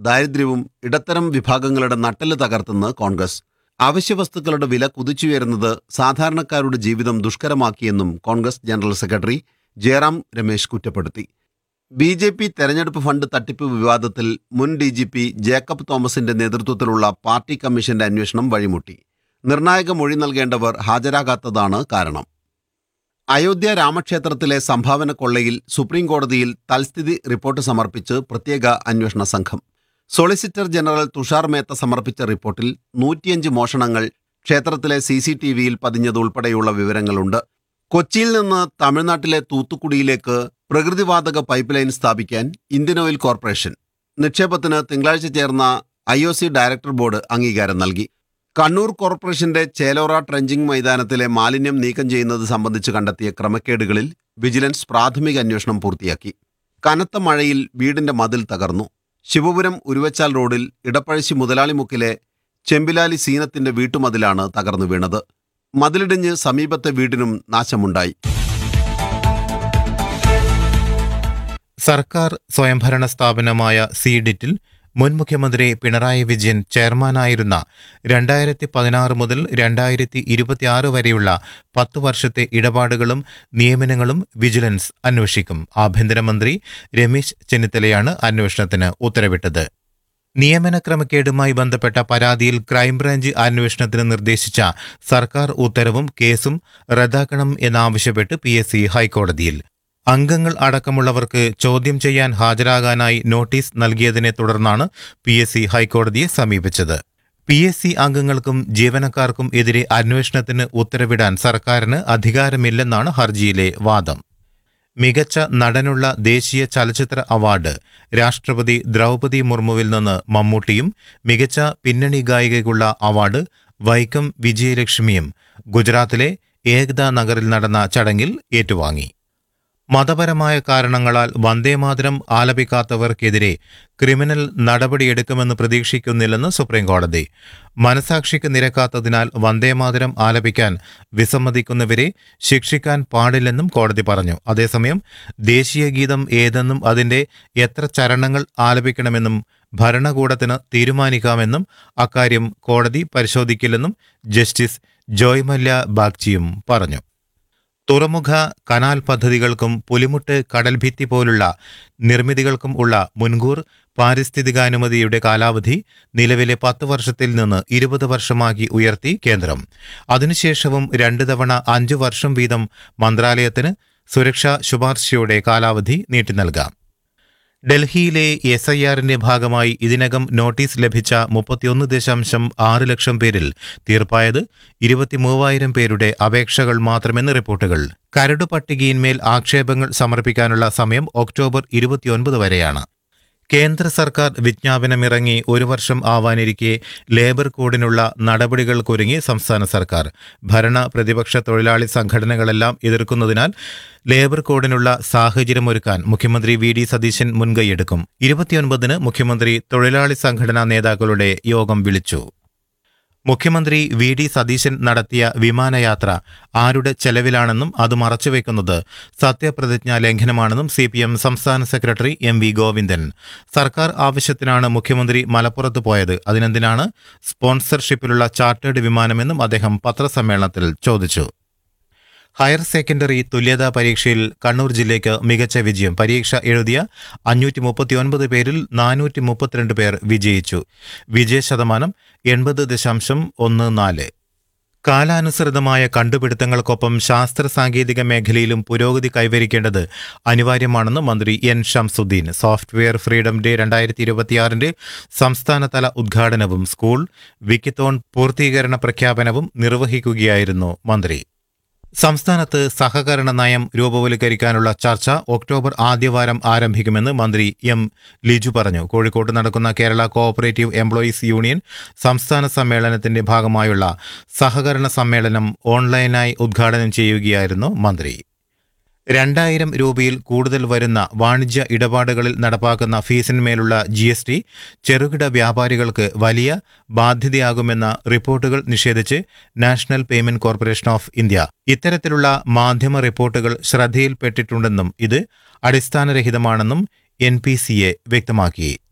ദാരിദ്ര്യവും ഇടത്തരം വിഭാഗങ്ങളുടെ നട്ടെല്ല് തകർത്തെന്ന് കോൺഗ്രസ് അവശ്യവസ്തുക്കളുടെ വില കുതിച്ചുയരുന്നത് സാധാരണക്കാരുടെ ജീവിതം ദുഷ്കരമാക്കിയെന്നും കോൺഗ്രസ് ജനറൽ സെക്രട്ടറി ജയറാം രമേശ് കുറ്റപ്പെടുത്തി ബി ജെ പി തെരഞ്ഞെടുപ്പ് ഫണ്ട് തട്ടിപ്പ് വിവാദത്തിൽ മുൻ ഡി ജി പി ജേക്കബ് തോമസിന്റെ നേതൃത്വത്തിലുള്ള പാർട്ടി കമ്മീഷന്റെ അന്വേഷണം വഴിമുട്ടി നിർണായക മൊഴി നൽകേണ്ടവർ ഹാജരാകാത്തതാണ് കാരണം അയോധ്യ രാമക്ഷേത്രത്തിലെ സംഭാവന കൊള്ളയിൽ സുപ്രീം കോടതിയിൽ തൽസ്ഥിതി റിപ്പോർട്ട് സമർപ്പിച്ച് പ്രത്യേക അന്വേഷണ സംഘം സോളിസിറ്റർ ജനറൽ തുഷാർ മേത്ത സമർപ്പിച്ച റിപ്പോർട്ടിൽ നൂറ്റിയഞ്ച് മോഷണങ്ങൾ ക്ഷേത്രത്തിലെ സി സി ടി വിയിൽ പതിഞ്ഞതുൾപ്പെടെയുള്ള വിവരങ്ങളുണ്ട് കൊച്ചിയിൽ നിന്ന് തമിഴ്നാട്ടിലെ തൂത്തുക്കുടിയിലേക്ക് പ്രകൃതിവാതക പൈപ്പ് ലൈൻ സ്ഥാപിക്കാൻ ഇന്ത്യൻ ഓയിൽ കോർപ്പറേഷൻ നിക്ഷേപത്തിന് തിങ്കളാഴ്ച ചേർന്ന I O C director board അംഗീകാരം നൽകി കണ്ണൂർ കോർപ്പറേഷന്റെ ചേലോറ ട്രെഞ്ചിങ് മൈതാനത്തിലെ മാലിന്യം നീക്കം ചെയ്യുന്നത് സംബന്ധിച്ച് കണ്ടെത്തിയ ക്രമക്കേടുകളിൽ വിജിലൻസ് പ്രാഥമിക അന്വേഷണം പൂർത്തിയാക്കി കനത്ത മഴയിൽ വീടിന്റെ മതിൽ തകർന്നു ശിവപുരം ഉരുവച്ചാൽ റോഡിൽ ഇടപ്പഴശ്ശി മുതലാളിമുക്കിലെ ചെമ്പിലാലി സീനത്തിന്റെ വീട്ടുമതിലാണ് തകർന്നു വീണത് മതിലിടിഞ്ഞ് സമീപത്തെ വീടിനും നാശമുണ്ടായി സർക്കാർ സ്വയംഭരണ സ്ഥാപനമായ സീഡിറ്റിൽ മുൻ മുഖ്യമന്ത്രി പിണറായി വിജയൻ ചെയർമാനായിരുന്ന രണ്ടായിരത്തി പതിനാറ് മുതൽ രണ്ടായിരത്തി ഇരുപത്തിയാറ് വരെയുള്ള പത്ത് വർഷത്തെ ഇടപാടുകളും നിയമനങ്ങളും വിജിലൻസ് അന്വേഷിക്കും ആഭ്യന്തരമന്ത്രി രമേശ് ചെന്നിത്തലയാണ് അന്വേഷണത്തിന് ഉത്തരവിട്ടത് നിയമന ക്രമക്കേടുമായി ബന്ധപ്പെട്ട പരാതിയിൽ ക്രൈംബ്രാഞ്ച് അന്വേഷണത്തിന് നിർദ്ദേശിച്ച സർക്കാർ ഉത്തരവും കേസും റദ്ദാക്കണം എന്നാവശ്യപ്പെട്ട് പി എസ് സി ഹൈക്കോടതിയിൽ അംഗങ്ങൾ അടക്കമുള്ളവർക്ക് ചോദ്യം ചെയ്യാൻ ഹാജരാകാനായി നോട്ടീസ് നൽകിയതിനെ തുടർന്നാണ് പി എസ് സി ഹൈക്കോടതിയെ സമീപിച്ചത് പി എസ് സി അംഗങ്ങൾക്കും ജീവനക്കാർക്കും എതിരെ അന്വേഷണത്തിന് ഉത്തരവിടാൻ സർക്കാരിന് അധികാരമില്ലെന്നാണ് ഹർജിയിലെ വാദം മികച്ച നടനുള്ള ദേശീയ ചലച്ചിത്ര അവാർഡ് രാഷ്ട്രപതി ദ്രൗപതി മുർമുവിൽ നിന്ന് മമ്മൂട്ടിയും മികച്ച പിന്നണി ഗായികയ്ക്കുള്ള അവാർഡ് വൈക്കം വിജയലക്ഷ്മിയും ഗുജറാത്തിലെ ഏകതാ നഗറിൽ നടന്ന ചടങ്ങിൽ ഏറ്റുവാങ്ങി മതപരമായ കാരണങ്ങളാൽ വന്ദേമാതരം ആലപിക്കാത്തവർക്കെതിരെ ക്രിമിനൽ നടപടിയെടുക്കുമെന്ന് പ്രതീക്ഷിക്കുന്നില്ലെന്ന് സുപ്രീംകോടതി മനസാക്ഷിക്ക് നിരക്കാത്തതിനാൽ വന്ദേമാതരം ആലപിക്കാൻ വിസമ്മതിക്കുന്നവരെ ശിക്ഷിക്കാൻ പാടില്ലെന്നും കോടതി പറഞ്ഞു അതേസമയം ദേശീയ ഗീതം ഏതെന്നും അതിന്റെ എത്ര ചരണങ്ങൾ ആലപിക്കണമെന്നും ഭരണകൂടത്തിന് തീരുമാനിക്കാമെന്നും അക്കാര്യം കോടതി പരിശോധിക്കില്ലെന്നും ജസ്റ്റിസ് ജോയ് മല്യ ബാഗ്ചിയും പറഞ്ഞു തുറമുഖ കനാൽ പദ്ധതികൾക്കും പുലിമുട്ട് കടൽഭിത്തി പോലുള്ള നിർമ്മിതികൾക്കും ഉള്ള മുൻകൂർ പാരിസ്ഥിതികാനുമതിയുടെ കാലാവധി നിലവിലെ പത്ത് വർഷത്തിൽ നിന്ന് ഇരുപത് വർഷമാക്കി ഉയർത്തി കേന്ദ്രം അതിനുശേഷവും രണ്ട് തവണ അഞ്ചു വർഷം വീതം മന്ത്രാലയത്തിന് സുരക്ഷാ ശുപാർശയോടെ കാലാവധി നീട്ടി നൽകാം ഡൽഹിയിലെ എസ് ഐ ആറിന്റെ ഭാഗമായി ഇതിനകം നോട്ടീസ് ലഭിച്ച മുപ്പത്തിയൊന്ന് ദശാംശം ആറ് ലക്ഷം പേരിൽ തീർപ്പായത് ഇരുപത്തിമൂവായിരം പേരുടെ അപേക്ഷകൾ മാത്രമെന്ന് റിപ്പോർട്ടുകൾ കരട് പട്ടികയിന്മേൽ ആക്ഷേപങ്ങൾ സമർപ്പിക്കാനുള്ള സമയം ഒക്ടോബർ ഇരുപത്തിയൊൻപത് വരെയാണ് കേന്ദ്ര സർക്കാർ വിജ്ഞാപനമിറങ്ങി ഒരു വർഷം ആവാനിരിക്കെ ലേബർ കോഡിനുള്ള നടപടികൾക്കൊരുങ്ങി സംസ്ഥാന സർക്കാർ ഭരണ പ്രതിപക്ഷ തൊഴിലാളി സംഘടനകളെല്ലാം എതിർക്കുന്നതിനാൽ ലേബർ കോഡിനുള്ള സാഹചര്യമൊരുക്കാൻ മുഖ്യമന്ത്രി വി ഡി സതീശൻ മുൻകൈയെടുക്കും ഇരുപത്തിയൊൻപതിന് മുഖ്യമന്ത്രി തൊഴിലാളി സംഘടനാ നേതാക്കളുടെ യോഗം വിളിച്ചു മുഖ്യമന്ത്രി വി ഡി സതീശൻ നടത്തിയ വിമാനയാത്ര ആരുടെ ചെലവിലാണെന്നും അത് മറച്ചുവെക്കുന്നത് സത്യപ്രതിജ്ഞാ ലംഘനമാണെന്നും സി പി എം സംസ്ഥാന സെക്രട്ടറി എം വി ഗോവിന്ദൻ സർക്കാർ ആവശ്യത്തിനാണ് മുഖ്യമന്ത്രി മലപ്പുറത്ത് പോയത് അതിനെന്തിനാണ് സ്പോൺസർഷിപ്പിലുള്ള ചാർട്ടേഡ് വിമാനമെന്നും അദ്ദേഹം പത്രസമ്മേളനത്തിൽ ചോദിച്ചു ഹയർ സെക്കൻഡറി തുല്യതാ പരീക്ഷയിൽ കണ്ണൂർ ജില്ലയ്ക്ക് മികച്ച വിജയം പരീക്ഷ എഴുതിയ അഞ്ഞൂറ്റി മുപ്പത്തിയൊൻപത് പേരിൽ നാനൂറ്റി മുപ്പത്തിരണ്ട് പേർ വിജയിച്ചു വിജയ ശതമാനം എൺപത് ദശാംശം ഒന്ന് നാല് കാലാനുസൃതമായ കണ്ടുപിടുത്തങ്ങൾക്കൊപ്പം ശാസ്ത്ര സാങ്കേതിക മേഖലയിലും പുരോഗതി കൈവരിക്കേണ്ടത് അനിവാര്യമാണെന്ന് മന്ത്രി N Shamsuddeen software freedom day രണ്ടായിരത്തി ഇരുപത്തിയാറിന്റെ സംസ്ഥാനതല ഉദ്ഘാടനവും സ്കൂൾ വിക്കിത്തോൺ പൂർത്തീകരണ പ്രഖ്യാപനവും നിർവഹിക്കുകയായിരുന്നു മന്ത്രി സംസ്ഥാനത്ത് സഹകരണ നയം രൂപവൽക്കരിക്കാനുള്ള ചർച്ച ഒക്ടോബർ ആദ്യവാരം ആരംഭിക്കുമെന്ന് മന്ത്രി എം ലിജു പറഞ്ഞു കോഴിക്കോട്ട് നടക്കുന്ന കേരള കോഓപ്പറേറ്റീവ് എംപ്ലോയീസ് യൂണിയൻ സംസ്ഥാന സമ്മേളനത്തിന്റെ ഭാഗമായുള്ള സഹകരണ സമ്മേളനം ഓൺലൈനായി ഉദ്ഘാടനം ചെയ്യുകയായിരുന്നു മന്ത്രി രണ്ടായിരം രൂപയിൽ കൂടുതൽ വരുന്ന വാണിജ്യ ഇടപാടുകളിൽ നടപ്പാക്കുന്ന ഫീസിന്മേലുള്ള ജി എസ് ടി ചെറുകിട വ്യാപാരികൾക്ക് വലിയ ബാധ്യതയാകുമെന്ന റിപ്പോർട്ടുകൾ നിഷേധിച്ച് national payment corporation of India ഇത്തരത്തിലുള്ള മാധ്യമ റിപ്പോർട്ടുകൾ ശ്രദ്ധയിൽപ്പെട്ടിട്ടുണ്ടെന്നും ഇത് അടിസ്ഥാനരഹിതമാണെന്നും എൻ പി സി എ വ്യക്തമാക്കി